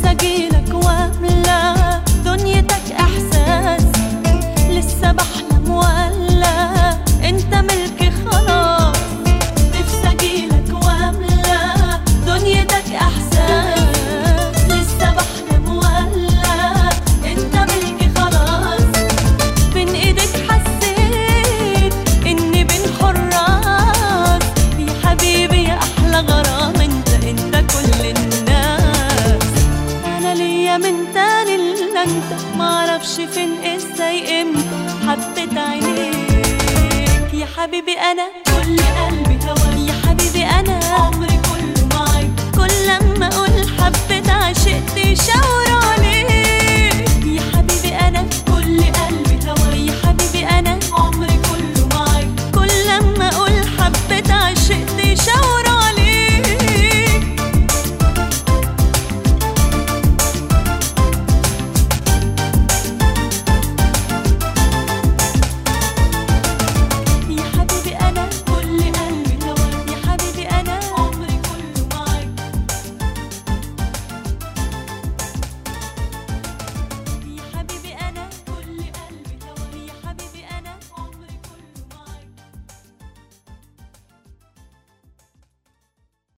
نفسي اجيلك واملا دنيتك احساس لسه بحلم ولا انت ملكي خلاص نفسي اجيلك واملا دنيتك احساس لسه بحلم ولا انت ملكي خلاص بين ايدك حسيت اني بين حراس يا حبيبي يا احلى غرام انت انت كل الناس انا ليا من تاني الا انت معرفش فين ازاي امتى حبيت عينيك يا حبيبي انا